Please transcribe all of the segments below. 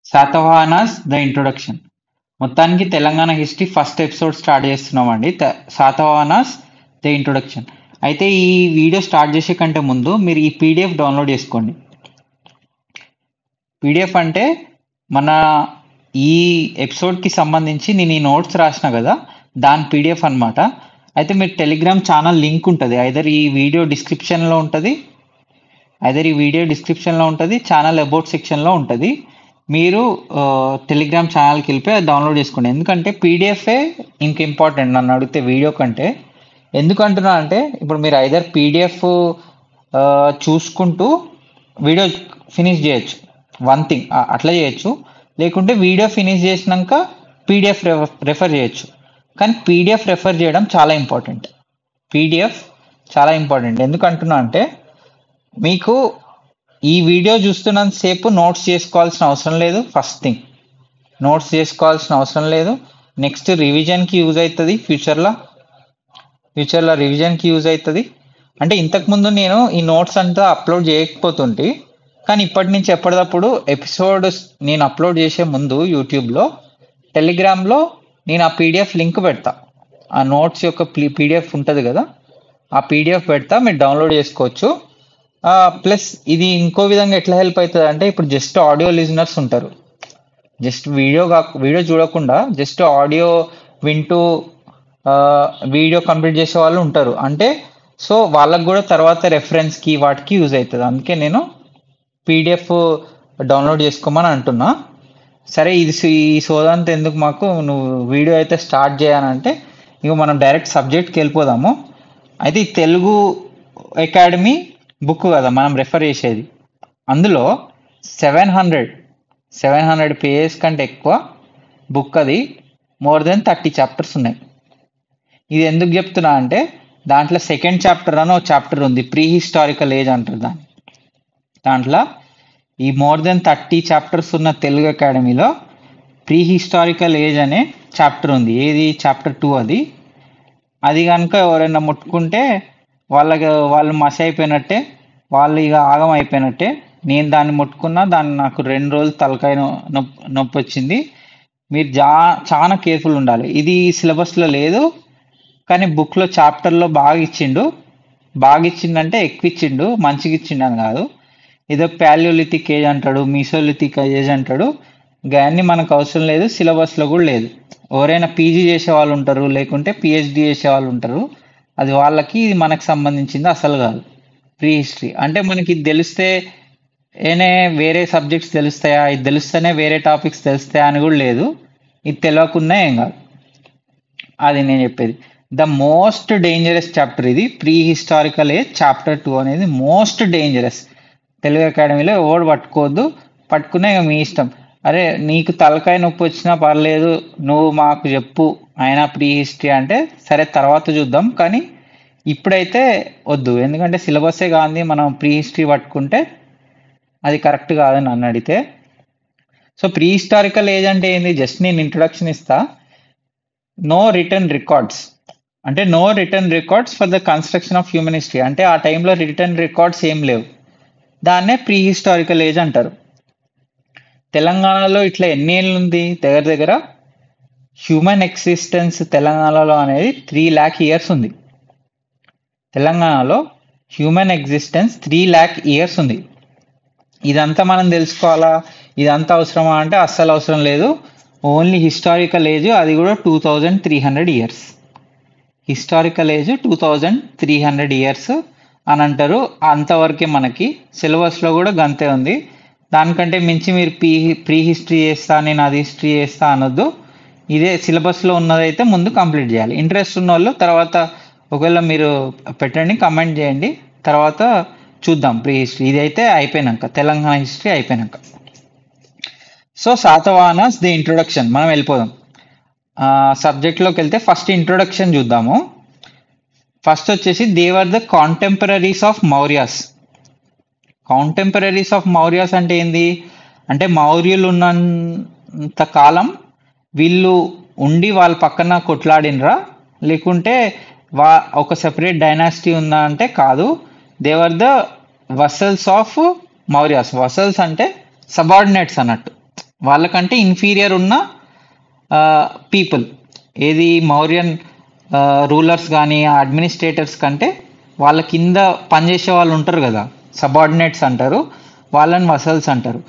Satavahanas the introduction మొత్తానికి Telangana history first episode start చేస్తున్నామండి త- శాతవాహనాస్ ద ఇంట్రొడక్షన్ అయితే ఈ వీడియో స్టార్ట్ చేసే కంటే ముందు మీరు ఈ పీడిఎఫ్ డౌన్లోడ్ చేసుకోండి పీడిఎఫ్ అంటే మన ఈ ఎపిసోడ్కి సంబంధించి నేను ఈ నోట్స్ రాసిన కదా దాని పీడిఎఫ్ అన్నమాట అయితే మీరు టెలిగ్రామ్ ఛానల్ లింక్ ఉంటుంది ఐదర్ ఈ వీడియో డిస్క్రిప్షన్లో ఉంటుంది ఐదర్ ఈ వీడియో డిస్క్రిప్షన్లో ఉంటుంది ఛానల్ అబౌట్ సెక్షన్లో ఉంటుంది మీరు ఆ, టెలిగ్రామ్ ఛానల్కి వెళ్ళిపోయి అది డౌన్లోడ్ చేసుకోండి ఎందుకంటే పీడిఎఫే ఇంక ఇంపార్టెంట్ నన్ను అడిగితే వీడియో కంటే ఎందుకు అంటున్నా అంటే ఇప్పుడు మీరు ఐదర్ పీడిఎఫ్ చూసుకుంటూ వీడియో ఫినిష్ చేయొచ్చు వన్ థింగ్ అట్లా చేయొచ్చు లేకుంటే వీడియో ఫినిష్ చేసినాక పీడిఎఫ్ రెఫర్ చేయొచ్చు కానీ పీడిఎఫ్ రెఫర్ చేయడం చాలా ఇంపార్టెంట్ పీడిఎఫ్ చాలా ఇంపార్టెంట్ ఎందుకు అంటున్నా అంటే మీకు ఈ వీడియో చూస్తున్నంత సేపు నోట్స్ చేసుకోవాల్సిన అవసరం లేదు ఫస్ట్ థింగ్ నోట్స్ చేసుకోవాల్సిన అవసరం లేదు నెక్స్ట్ రివిజన్కి యూజ్ అవుతుంది ఫ్యూచర్లో ఫ్యూచర్లో రివిజన్కి యూజ్ అవుతుంది అంటే ఇంతకుముందు నేను ఈ నోట్స్ అంతా అప్లోడ్ చేయకపోతుంటే కానీ ఇప్పటి నుంచి ఎప్పటికప్పుడు ఎపిసోడ్ నేను అప్లోడ్ చేసే ముందు యూట్యూబ్లో టెలిగ్రామ్లో నేను ఆ పీడిఎఫ్ లింక్ పెడతా ఆ నోట్స్ యొక్క పీడిఎఫ్ ఉంటుంది కదా ఆ పీడిఎఫ్ పెడతా మీరు డౌన్లోడ్ చేసుకోవచ్చు ప్లస్ ఇది ఇంకో విధంగా ఎట్లా హెల్ప్ అవుతుంది అంటే ఇప్పుడు జస్ట్ ఆడియో లిజనర్స్ ఉంటారు జస్ట్ వీడియో కాక వీడియో చూడకుండా జస్ట్ ఆడియో వింటూ వీడియో కంప్లీట్ చేసే వాళ్ళు ఉంటారు అంటే సో వాళ్ళకు కూడా తర్వాత రెఫరెన్స్కి వాటికి యూజ్ అవుతుంది అందుకే నేను పీడిఎఫ్ డౌన్లోడ్ చేసుకోమని అంటున్నా సరే ఇది సి- ఈ సోదంతా ఎందుకు మాకు నువ్వు వీడియో అయితే స్టార్ట్ చేయాలంటే ఇక మనం డైరెక్ట్ సబ్జెక్ట్కి వెళ్ళిపోదాము అయితే ఈ తెలుగు అకాడమీ బుక్ కదా మనం రెఫర్ చేసేది అందులో seven hundred seven hundred pages కంటే ఎక్కువ బుక్ అది మోర్ దెన్ థర్టీ చాప్టర్స్ ఉన్నాయి ఇది ఎందుకు చెప్తున్నా అంటే దాంట్లో సెకండ్ చాప్టర్ అని ఒక చాప్టర్ ఉంది ప్రీ హిస్టారికల్ ఏజ్ అంటారు దాన్ని దాంట్లో ఈ మోర్ దెన్ థర్టీ చాప్టర్స్ ఉన్న తెలుగు అకాడమీలో ప్రీ హిస్టారికల్ ఏజ్ అనే చాప్టర్ ఉంది ఏది చాప్టర్ టూ అది అది కనుక ఎవరైనా ముట్టుకుంటే వాళ్ళకి వాళ్ళు మసి అయిపోయినట్టే వాళ్ళు ఇక ఆగం అయిపోయినట్టే నేను దాన్ని ముట్టుకున్నా దాన్ని నాకు రెండు రోజులు తలకాయ నొ- నొప్పి నొప్పి వచ్చింది మీరు జా చాలా కేర్ఫుల్ ఉండాలి ఇది సిలబస్లో లేదు కానీ బుక్లో చాప్టర్లో బాగా ఇచ్చిండు బాగా ఇచ్చిండంటే ఎక్కువ ఇచ్చిండు మంచిగా ఇచ్చిండు అని కాదు ఏదో ప్యాలియోలిథిక్ ఏజ్ అంటాడు మీసోలిథిక్ ఏజ్ అంటాడు ఇవన్నీ మనకు అవసరం లేదు సిలబస్లో కూడా లేదు ఎవరైనా పీజీ చేసే వాళ్ళు ఉంటారు లేకుంటే పిహెచ్డి చేసే వాళ్ళు ఉంటారు అది వాళ్ళకి ఇది మనకు సంబంధించింది అసలు కాదు ప్రీ హిస్టరీ అంటే మనకి ఇది తెలిస్తే ఏనే వేరే సబ్జెక్ట్స్ తెలుస్తాయా ఇది తెలుస్తేనే వేరే టాపిక్స్ తెలుస్తాయా అని కూడా లేదు ఇది తెలియకున్నా ఏం కాదు అది నేను చెప్పేది ద మోస్ట్ డేంజరస్ చాప్టర్ ఇది pre historical age chapter two అనేది మోస్ట్ డేంజరస్ తెలుగు అకాడమీలో ఎవడు పట్టుకోవద్దు పట్టుకునే ఇక మీ ఇష్టం అరే నీకు తలకాయ నొప్పి వచ్చినా పర్లేదు నువ్వు మాకు చెప్పు అయినా ప్రీ హిస్టరీ అంటే సరే తర్వాత చూద్దాం కానీ ఇప్పుడైతే వద్దు ఎందుకంటే సిలబసే కాదు మనం ప్రీ హిస్టరీ పట్టుకుంటే అది కరెక్ట్ కాదని నన్ను అడిగితే సో ప్రీ హిస్టారికల్ ఏజ్ అంటే ఏంది జస్ట్ నేను ఇంట్రొడక్షన్ ఇస్తా నో రిటర్న్ రికార్డ్స్ అంటే no written records for the construction of human history అంటే ఆ టైంలో రిటర్న్ రికార్డ్స్ ఏం లేవు దాన్నే ప్రీ హిస్టారికల్ ఏజ్ అంటారు తెలంగాణలో ఇట్లా ఎన్ని ఏళ్ళు ఉంది దగ్గర దగ్గర హ్యూమన్ ఎక్సిస్టెన్స్ తెలంగాణలో అనేది త్రీ ల్యాక్ ఇయర్స్ ఉంది తెలంగాణలో human existence three lakh years ఉంది ఇదంతా మనం తెలుసుకోవాలా ఇదంతా అవసరమా అంటే అస్సలు అవసరం లేదు ఓన్లీ హిస్టారికల్ ఏజ్ అది కూడా two thousand three hundred years historical age two thousand three hundred years అని అంటారు అంతవరకే మనకి సిలబస్లో కూడా గంతే ఉంది దానికంటే మించి మీరు పీ ప్రీ హిస్టరీ చేస్తా నేను అది హిస్టరీ చేస్తా అనొద్దు ఇదే సిలబస్లో ఉన్నదైతే ముందు కంప్లీట్ చేయాలి ఇంట్రెస్ట్ ఉన్న వాళ్ళు తర్వాత ఒకవేళ మీరు పెట్టండి కమెంట్ చేయండి తర్వాత చూద్దాం ప్రీ హిస్టరీ ఇదైతే అయిపోయినాక తెలంగాణ హిస్టరీ అయిపోయినాక సో శాతవాహనాస్ ది ఇంట్రొడక్షన్ మనం వెళ్ళిపోదాం సబ్జెక్ట్లోకి వెళ్తే ఫస్ట్ ఇంట్రొడక్షన్ చూద్దాము ఫస్ట్ వచ్చేసి they were the contemporaries of Mauryas contemporaries of Mauryas అంటే ఏంది అంటే మౌర్యులు ఉన్నంత కాలం వీళ్ళు ఉండి వాళ్ళ పక్కన కొట్లాడినరా లేకుంటే వా ఒక సెపరేట్ డైనాసిటీ ఉందా అంటే కాదు they were the vassals of Mauryas vassals అంటే సబార్డినేట్స్ అన్నట్టు వాళ్ళకంటే ఇన్ఫీరియర్ ఉన్న పీపుల్ ఏది మౌర్యన్ రూలర్స్ కానీ అడ్మినిస్ట్రేటర్స్ కంటే వాళ్ళ కింద పనిచేసే వాళ్ళు ఉంటారు కదా సబార్డినేట్స్ అంటారు వాళ్ళని వసల్స్ అంటారు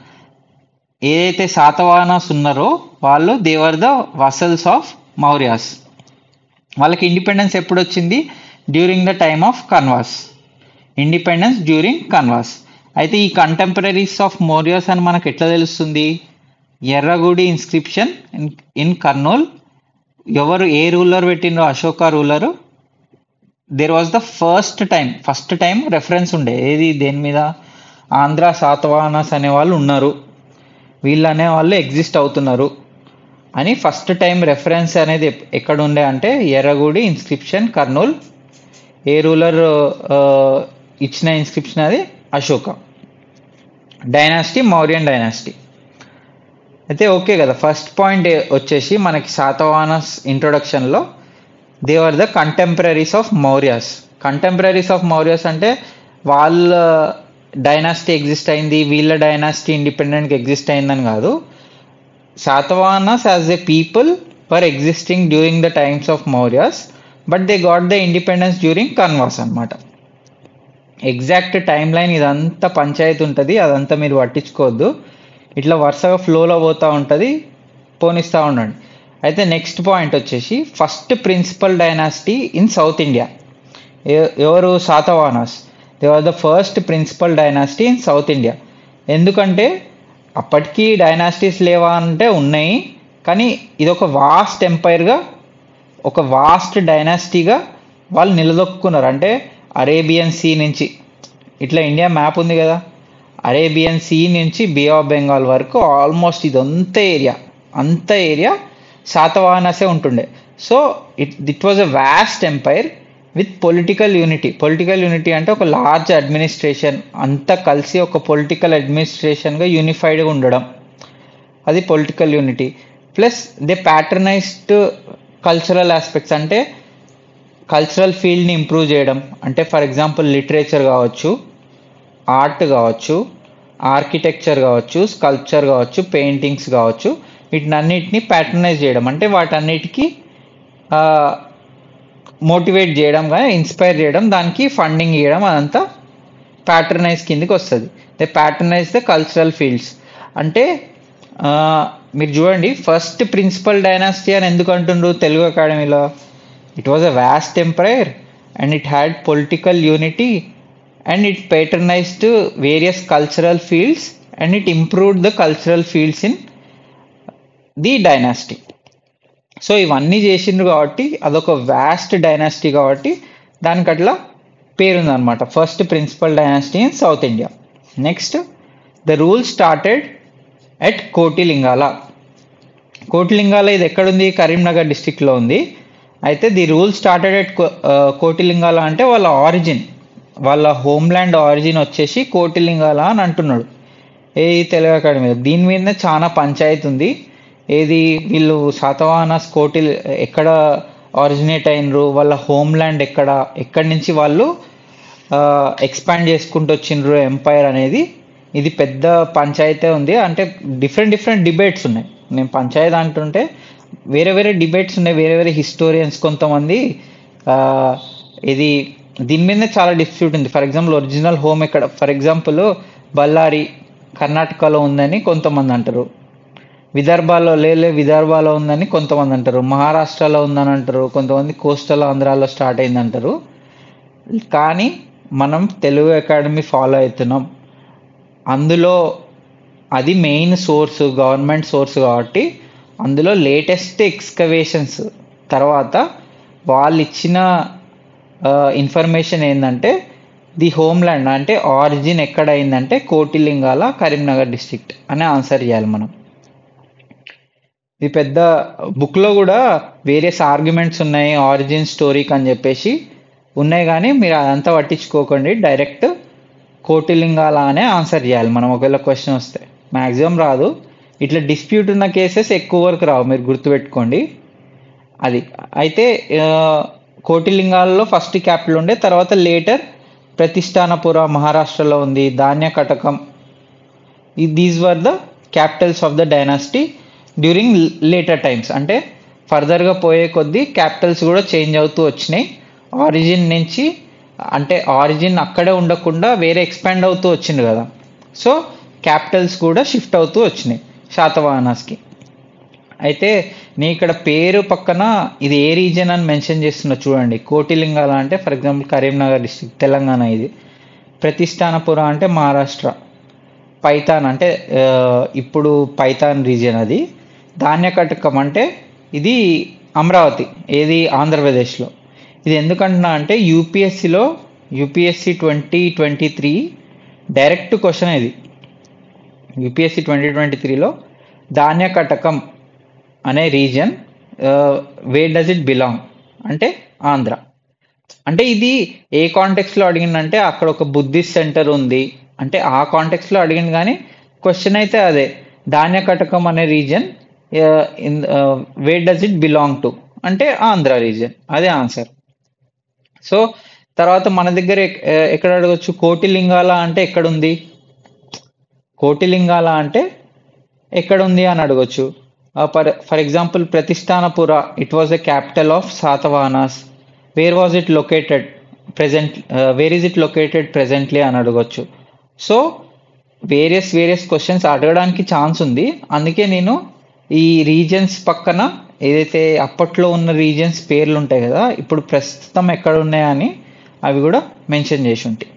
ఏదైతే శాతవాహనాస్ ఉన్నారో వాళ్ళు they were the vassals of Mauryas వాళ్ళకి ఇండిపెండెన్స్ ఎప్పుడు వచ్చింది during the time of Kanvas independence during Kanvas అయితే ఈ కంటెంపరీస్ ఆఫ్ మౌర్యాస్ అని మనకు ఎట్లా తెలుస్తుంది Erragudi inscription in in Kurnool ఎవరు ఏ రూలర్ పెట్టిండ్రో Ashoka ruler there was the first time first time reference ఉండే ఏది దేని మీద ఆంధ్ర శాతవాహనస్ అనే వాళ్ళు ఉన్నారు వీళ్ళు అనే వాళ్ళు ఎగ్జిస్ట్ అవుతున్నారు అని ఫస్ట్ టైం రెఫరెన్స్ అనేది ఎప్- ఎక్కడ ఉండే అంటే ఎర్రగుడి ఇన్స్క్రిప్షన్ కర్నూల్ ఏ రూలర్ ఇచ్చిన ఇన్స్క్రిప్షన్ అది అశోక డైనాసిటీ మౌర్యన్ డైనాసిటీ అయితే ఓకే కదా ఫస్ట్ పాయింట్ వచ్చేసి మనకి శాతవాహనస్ ఇంట్రొడక్షన్లో they are the contemporaries of Mauryas contemporaries of Mauryas అంటే వాళ్ళ డైనాసిటీ ఎగ్జిస్ట్ అయింది వీళ్ళ డైనాసిటీ ఇండిపెండెంట్గా ఎగ్జిస్ట్ అయిందని కాదు Satavahanas as a people were existing during the times of Mauryas but they got the independence during Kanvas అనమాట ఎగ్జాక్ట్ టైం లైన్ ఇదంతా పంచాయతీ ఉంటుంది అదంతా మీరు పట్టించుకోవద్దు ఇట్లా వరుసగా ఫ్లోలో పోతూ ఉంటుంది పోనిస్తూ ఉండండి అయితే నెక్స్ట్ పాయింట్ వచ్చేసి first principal dynasty in South India ఎవరు Satavahanas they are the first principal dynasty in South India ఎందుకంటే అప్పటికి డైనాసిటీస్ లేవా అంటే ఉన్నాయి కానీ ఇది ఒక వాస్ట్ ఎంపైర్గా ఒక వాస్ట్ డైనాసిటీగా వాళ్ళు నిలదొక్కున్నారు అంటే అరేబియన్ సీ నుంచి ఇట్లా ఇండియా మ్యాప్ ఉంది కదా అరేబియన్ సీ నుంచి బే ఆఫ్ బెంగాల్ వరకు ఆల్మోస్ట్ ఇదంత ఏరియా అంత ఏరియా శాతవాహనసే ఉంటుండే so it it was a vast empire with political unity political unity అంటే ఒక లార్జ్ అడ్మినిస్ట్రేషన్ అంతా కలిసి ఒక పొలిటికల్ అడ్మినిస్ట్రేషన్గా యూనిఫైడ్గా ఉండడం అది political unity plus they patronized cultural aspects అంటే కల్చరల్ ఫీల్డ్ని ఇంప్రూవ్ చేయడం అంటే ఫర్ ఎగ్జాంపుల్ లిటరేచర్ కావచ్చు ఆర్ట్ కావచ్చు ఆర్కిటెక్చర్ కావచ్చు స్కల్ప్చర్ కావచ్చు పెయింటింగ్స్ కావచ్చు వీటినన్నిటిని ప్యాటర్నైజ్ చేయడం అంటే వాటన్నిటికీ మోటివేట్ చేయడం కానీ ఇన్స్పైర్ చేయడం దానికి ఫండింగ్ ఇవ్వడం అదంతా ప్యాటర్నైజ్ కిందకి వస్తుంది they patronize the cultural fields అంటే ఆ, మీరు చూడండి ఫస్ట్ ప్రిన్సిపల్ డైనాసిటీ అని ఎందుకు అంటుండ్రు తెలుగు అకాడమీలో it was a vast empire and it had political unity and it patronized various cultural fields and it improved the cultural fields in the dynasty so ఇవన్నీ చేసిండ్రు కాబట్టి అదొక వ్యాస్ట్ డైనాసిటీ కాబట్టి దానికి అట్లా పేరుందనమాట first principal dynasty in South India next the rule started at Kotilingala Kotilingala ఇది ఎక్కడుంది కరీంనగర్ డిస్టిక్లో ఉంది అయితే the rule started at Kotilingala అంటే వాళ్ళ ఆరిజిన్ వాళ్ళ హోమ్ల్యాండ్ ఆరిజిన్ వచ్చేసి కోటిలింగాల అని అంటున్నాడు ఏ తెలుగు అకాడమీ దీని మీదనే చాలా పంచాయతీ ఉంది ఏది వీళ్ళు శాతవాహనస్ కోటి ఎక్కడ ఆరిజినేట్ అయినరు వాళ్ళ హోమ్ల్యాండ్ ఎక్కడ ఎక్కడి నుంచి వాళ్ళు ఎక్స్పాండ్ చేసుకుంటూ వచ్చిండ్రు ఎంపైర్ అనేది ఇది పెద్ద పంచాయతీ ఉంది అంటే డిఫరెంట్ డిఫరెంట్ డిబేట్స్ ఉన్నాయి నేను పంచాయతీ అంటుంటే వేరే వేరే డిబేట్స్ ఉన్నాయి వేరే వేరే హిస్టోరియన్స్ కొంతమంది ఆ, ఇది దీని మీదనే చాలా డిస్ప్యూట్ ఉంది ఫర్ ఎగ్జాంపుల్ ఒరిజినల్ హోమ్ ఎక్కడ ఫర్ ఎగ్జాంపుల్ బళ్ళారి కర్ణాటకలో ఉందని కొంతమంది అంటారు విదర్భాలో లేలే విదర్భాలో ఉందని కొంతమంది అంటారు మహారాష్ట్రలో ఉందని అంటారు కొంతమంది కోస్టల్ ఆంధ్రాలో స్టార్ట్ అయింది అంటారు కానీ మనం తెలుగు అకాడమీ ఫాలో అవుతున్నాం అందులో అది మెయిన్ సోర్స్ గవర్నమెంట్ సోర్స్ కాబట్టి అందులో లేటెస్ట్ ఎక్స్కవేషన్స్ తర్వాత వాళ్ళు ఇచ్చిన ఇన్ఫర్మేషన్ ఏంటంటే ది హోమ్ల్యాండ్ అంటే ఆరిజిన్ ఎక్కడ అయిందంటే కోటిలింగాల కరీంనగర్ డిస్ట్రిక్ట్ అని ఆన్సర్ చేయాలి మనం ఇది పెద్ద బుక్లో కూడా వేరియస్ ఆర్గ్యుమెంట్స్ ఉన్నాయి ఆరిజిన్ స్టోరీకి అని చెప్పేసి ఉన్నాయి కానీ మీరు అదంతా పట్టించుకోకండి డైరెక్ట్ కోటిలింగాల అనే ఆన్సర్ చేయాలి మనం ఒకవేళ క్వశ్చన్ వస్తే మ్యాక్సిమం రాదు ఇట్లా డిస్ప్యూట్ ఉన్న కేసెస్ ఎక్కువ వరకు రావు మీరు గుర్తుపెట్టుకోండి అది అయితే ఆ, కోటిలింగాలలో ఫస్ట్ క్యాపిటల్ ఉండే తర్వాత లేటర్ ప్రతిష్టానపుర మహారాష్ట్రలో ఉంది Dhanyakatakam these were the capitals of the dynasty during later times అంటే ఫర్దర్గా పోయే కొద్దీ క్యాపిటల్స్ కూడా చేంజ్ అవుతూ వచ్చినాయి ఆరిజిన్ నుంచి అంటే ఆరిజిన్ అక్కడే ఉండకుండా వేరే ఎక్స్పాండ్ అవుతూ వచ్చింది కదా సో క్యాపిటల్స్ కూడా షిఫ్ట్ అవుతూ వచ్చినాయి శాతవాహనాస్కి అయితే నేను ఇక్కడ పేరు పక్కన ఇది ఏ రీజియన్ అని మెన్షన్ చేస్తున్నా చూడండి కోటిలింగాల అంటే for example Karimnagar district Telangana ఇది ప్రతిష్టానపుర అంటే మహారాష్ట్ర పైథాన్ అంటే ఆ, ఇప్పుడు పైథాన్ రీజియన్ అది ధాన్యకటకం అంటే ఇది అమరావతి ఏది ఆంధ్రప్రదేశ్లో ఇది ఎందుకంటున్నా అంటే యూపీఎస్సిలో UPSC twenty twenty three direct question ఇది యూపీఎస్సి ట్వంటీ ట్వంటీ త్రీలో ధాన్యకటకం అనే region where does it belong అంటే ఆంధ్ర అంటే ఇది ఏ కాంటెక్స్లో అడిగిందంటే అక్కడ ఒక బుద్ధిస్ట్ సెంటర్ ఉంది అంటే ఆ కాంటెక్స్లో అడిగింది కానీ క్వశ్చన్ అయితే అదే ధాన్య కటకం అనే region in where does it belong to అంటే ఆంధ్ర రీజన్ అదే ఆన్సర్ సో తర్వాత మన దగ్గర ఎక్- ఎక్కడ అడగచ్చు కోటిలింగాల అంటే ఎక్కడుంది కోటిలింగాల అంటే ఎక్కడుంది అని అడగొచ్చు for for example Pratishthanapura it was the capital of Satavahanas where was it located present where is it located presently అని అడగొచ్చు సో వేరియస్ వేరియస్ క్వశ్చన్స్ అడగడానికి ఛాన్స్ ఉంది అందుకే నేను ఈ రీజన్స్ పక్కన ఏదైతే అప్పట్లో ఉన్న రీజన్స్ పేర్లు ఉంటాయి కదా ఇప్పుడు ప్రస్తుతం ఎక్కడ ఉన్నాయని అవి కూడా మెన్షన్ చేసి ఉంటాయి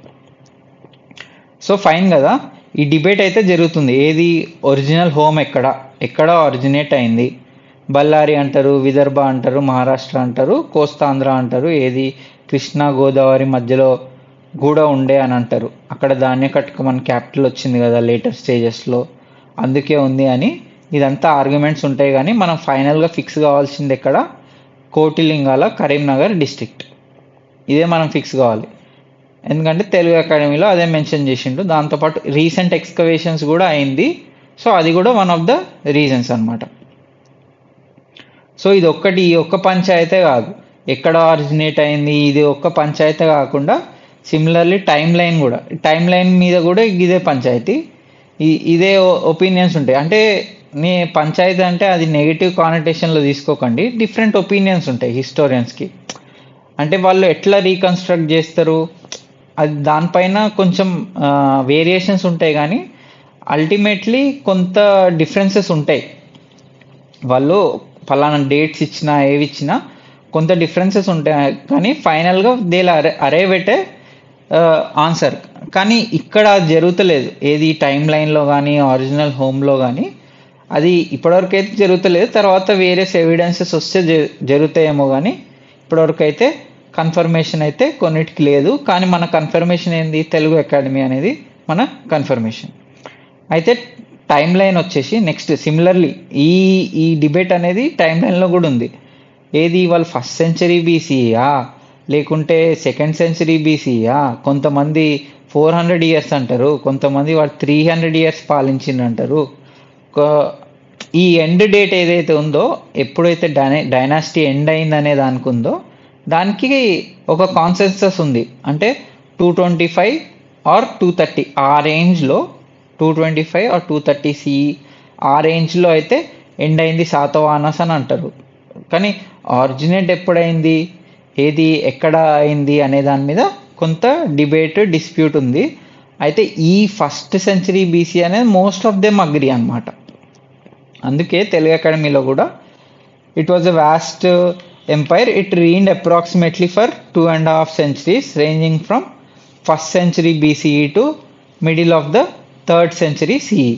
సో ఫైన్ కదా ఈ డిబేట్ అయితే జరుగుతుంది ఏది ఒరిజినల్ హోమ్ ఎక్కడ ఎక్కడ ఒరిజినేట్ అయింది బళ్ళారి అంటారు విదర్భ అంటారు మహారాష్ట్ర అంటారు కోస్తాంధ్ర అంటారు ఏది కృష్ణా గోదావరి మధ్యలో కూడా ఉండే అని అంటారు అక్కడ ధాన్య కట్టుకు మన క్యాపిటల్ వచ్చింది కదా లేటర్ స్టేజెస్లో అందుకే ఉంది అని ఇదంతా ఆర్గ్యుమెంట్స్ ఉంటాయి కానీ మనం ఫైనల్గా ఫిక్స్ కావాల్సింది ఎక్కడ కోటిలింగాల కరీంనగర్ డిస్ట్రిక్ట్ ఇదే మనం ఫిక్స్ కావాలి ఎందుకంటే తెలుగు అకాడమీలో అదే మెన్షన్ చేసిండు దాంతోపాటు రీసెంట్ ఎక్స్కవేషన్స్ కూడా అయింది సో అది కూడా వన్ ఆఫ్ ద రీజన్స్ అన్నమాట సో ఇది ఒక్కటి ఈ ఒక్క పంచాయతే కాదు ఎక్కడ ఆరిజినేట్ అయింది ఇది ఒక్క పంచాయతే కాకుండా సిమిలర్లీ టైం లైన్ కూడా టైం లైన్ మీద కూడా ఇదే పంచాయతీ ఈ- ఇదే ఒపీనియన్స్ ఉంటాయి అంటే నీ పంచాయతీ అంటే అది నెగిటివ్ కానటేషన్లో తీసుకోకండి డిఫరెంట్ ఒపీనియన్స్ ఉంటాయి హిస్టోరియన్స్కి అంటే వాళ్ళు ఎట్లా రీకన్స్ట్రక్ట్ చేస్తారు అది దానిపైన కొంచెం వేరియేషన్స్ ఉంటాయి కానీ అల్టిమేట్లీ కొంత డిఫరెన్సెస్ ఉంటాయి వాళ్ళు ఫలానా డేట్స్ ఇచ్చినా ఏవి ఇచ్చినా కొంత డిఫరెన్సెస్ ఉంటాయి కానీ ఫైనల్గా దేల్ అరే అరే పెట్టే ఆన్సర్ కానీ ఇక్కడ అది జరుగుతలేదు ఏది టైం లైన్లో కానీ ఒరిజినల్ హోమ్లో కానీ అది ఇప్పటివరకు అయితే జరుగుతలేదు తర్వాత వేరే ఎవిడెన్సెస్ వస్తే జ- జరుగుతాయేమో కానీ ఇప్పటివరకు అయితే కన్ఫర్మేషన్ అయితే కొన్నిటికి లేదు కానీ మన కన్ఫర్మేషన్ ఏంది తెలుగు అకాడమీ అనేది మన కన్ఫర్మేషన్ అయితే టైం లైన్ వచ్చేసి నెక్స్ట్ సిమిలర్లీ ఈ ఈ డిబేట్ అనేది టైం లైన్లో కూడా ఉంది ఏది వాళ్ళు ఫస్ట్ సెంచరీ బీసీయా లేకుంటే సెకండ్ సెంచరీ బీసీయా కొంతమంది ఫోర్ హండ్రెడ్ ఇయర్స్ అంటారు కొంతమంది వాడు త్రీ హండ్రెడ్ ఇయర్స్ పాలించిండు అంటారు ఒక- ఈ ఎండ్ డేట్ ఏదైతే ఉందో ఎప్పుడైతే డైనా డైనాసిటీ ఎండ్ అయిందనే దానికి ఉందో దానికి ఒక కాన్సెన్సస్ ఉంది అంటే two twenty five or two thirty ఆ రేంజ్లో two twenty five or two thirty C ఆ రేంజ్లో అయితే ఎండ్ అయింది శాతవాహనస్ అని అంటారు కానీ ఆరిజినేట్ ఎప్పుడైంది ఏది ఎక్కడ అయింది అనే దాని మీద కొంత డిబేట్ డిస్ప్యూట్ ఉంది అయితే ఈ ఫస్ట్ సెంచరీ బీసీ అనేది మోస్ట్ ఆఫ్ దెమ్ అగ్రి అన్నమాట అందుకే తెలుగు అకాడమీలో కూడా it was a vast empire it reigned approximately for two and half centuries ranging from first century BCE to middle of the third century CE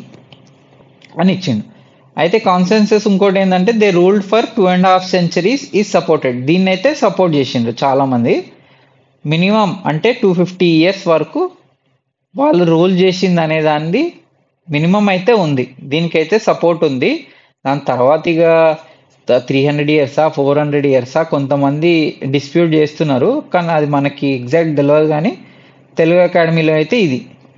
అని ఇచ్చిండు అయితే consensus ఇంకోటి ఏంటంటే they ruled for two and half centuries is supported దీన్ని అయితే support చేసిండ్రు చాలామంది minimum అంటే టూ ఫిఫ్టీ ఇయర్స్ వరకు వాళ్ళు రూల్ చేసింది అనే దాన్ని మినిమం అయితే ఉంది దీనికైతే సపోర్ట్ ఉంది దాని తర్వాత ఇక త్రీ హండ్రెడ్ ఇయర్సా ఫోర్ హండ్రెడ్ ఇయర్సా కొంతమంది డిస్ప్యూట్ చేస్తున్నారు కానీ అది మనకి ఎగ్జాక్ట్ తెలియదు కానీ తెలుగు అకాడమీలో అయితే ఇది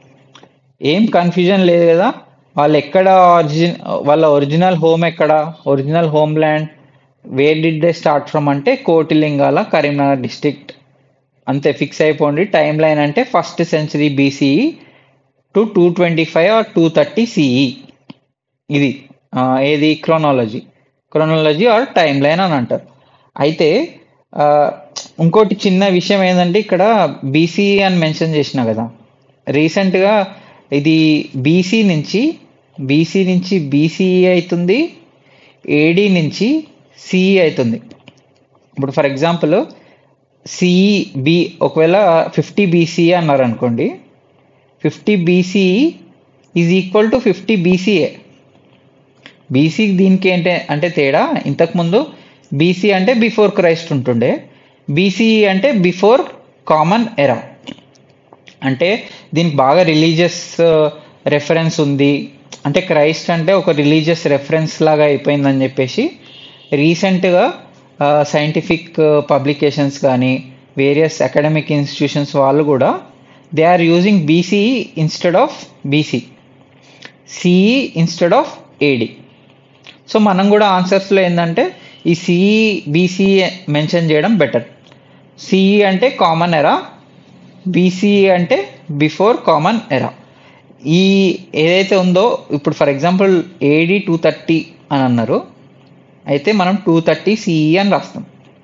ఏం కన్ఫ్యూజన్ లేదు కదా వాళ్ళు ఎక్కడ ఒరిజిన్ వాళ్ళ ఒరిజినల్ హోమ్ ఎక్కడ original homeland where did they start from అంటే కోటిలింగాల కరీంనగర్ డిస్ట్రిక్ట్ అంతే ఫిక్స్ అయిపోండి టైం లైన్ అంటే first century BCE to two twenty five or two thirty CE ఇది ఆ, ఏది chronology chronology or timeline అని అంటారు అయితే ఆ, ఇంకోటి చిన్న విషయం ఏంటంటే ఇక్కడ బీసీ అని మెన్షన్ చేసిన కదా రీసెంట్గా ఇది బీసీ నుంచి బీసీ నుంచి బీసీఈ అవుతుంది ఏడి నుంచి సిఈ అవుతుంది ఇప్పుడు ఫర్ ఎగ్జాంపుల్ సిఈ బి ఒకవేళ ఫిఫ్టీ బీసీఏ అన్నారు అనుకోండి fifty BCE is equal to fifty BCE BC దీనికి ఏంటి అంటే తేడా ఇంతకుముందు బీసీ అంటే బిఫోర్ క్రైస్ట్ ఉంటుండే బీసీఈ అంటే బిఫోర్ కామన్ ఎరా అంటే దీనికి బాగా రిలీజియస్ రెఫరెన్స్ ఉంది అంటే క్రైస్ట్ అంటే ఒక రిలీజియస్ రెఫరెన్స్ లాగా అయిపోయిందని చెప్పేసి రీసెంట్గా సైంటిఫిక్ పబ్లికేషన్స్ కానీ వేరియస్ అకాడమిక్ ఇన్స్టిట్యూషన్స్ వాళ్ళు కూడా they are using BCE instead of BC CE instead of AD so మనం కూడా ఆన్సర్స్లో ఏంటంటే ఈ సిఈ బీసీఈ మెన్షన్ చేయడం బెటర్ సిఈ అంటే కామన్ ఎరా బీసీఈ అంటే బిఫోర్ కామన్ ఎరా ఈ ఏదైతే ఉందో ఇప్పుడు for example AD two thirty అని అన్నారు అయితే మనం టూ థర్టీ సిఈ అని రాస్తాం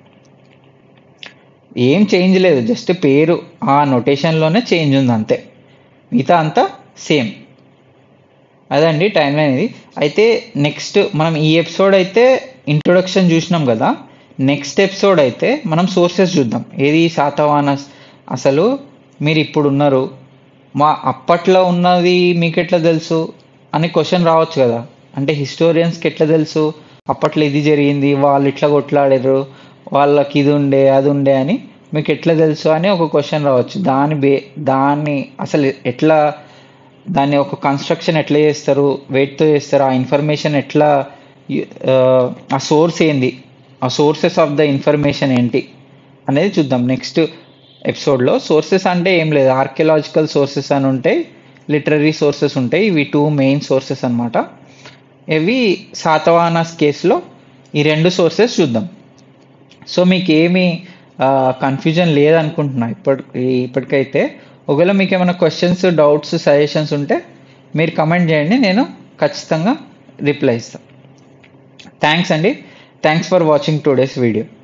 ఏం చేంజ్ లేదు జస్ట్ పేరు ఆ నొటేషన్లోనే చేంజ్ ఉంది అంతే మిగతా అంతా సేమ్ అదండి టైం లైన్ ఇది అయితే నెక్స్ట్ మనం ఈ ఎపిసోడ్ అయితే ఇంట్రొడక్షన్ చూసినాం కదా నెక్స్ట్ ఎపిసోడ్ అయితే మనం సోర్సెస్ చూద్దాం ఏది శాతవాహనస్ అసలు మీరు ఇప్పుడు ఉన్నారు మా అప్పట్లో ఉన్నది మీకు ఎట్లా తెలుసు అని క్వశ్చన్ రావచ్చు కదా అంటే హిస్టోరియన్స్కి ఎట్లా తెలుసు అప్పట్లో ఇది జరిగింది వాళ్ళు ఇట్లా కొట్లాడారు వాళ్ళకి ఇది ఉండే అది ఉండే అని మీకు ఎట్లా తెలుసు అని ఒక క్వశ్చన్ రావచ్చు దాని బే దాన్ని అసలు ఎట్లా దాన్ని ఒక కన్స్ట్రక్షన్ ఎట్లా చేస్తారు వెయిట్తో చేస్తారు ఆ ఇన్ఫర్మేషన్ ఎట్లా ఆ, ఆ సోర్స్ ఏంది ఆ సోర్సెస్ ఆఫ్ ద ఇన్ఫర్మేషన్ ఏంటి అనేది చూద్దాం నెక్స్ట్ ఎపిసోడ్లో సోర్సెస్ అంటే ఏం లేదు ఆర్కియలాజికల్ సోర్సెస్ అని ఉంటాయి లిటరరీ సోర్సెస్ ఉంటాయి ఇవి టూ మెయిన్ సోర్సెస్ అన్నమాట ఇవి సాతవానాస్ కేసులో ఈ రెండు సోర్సెస్ చూద్దాం సో మీకు ఏమి కన్ఫ్యూజన్ లేదనుకుంటున్నా ఇప్పటి ఇప్పటికైతే ఒకవేళ మీకు ఏమైనా క్వశ్చన్స్ డౌట్స్ సజెషన్స్ ఉంటే మీరు కమెంట్ చేయండి నేను ఖచ్చితంగా రిప్లై ఇస్తాను థ్యాంక్స్ అండి thanks for watching today's video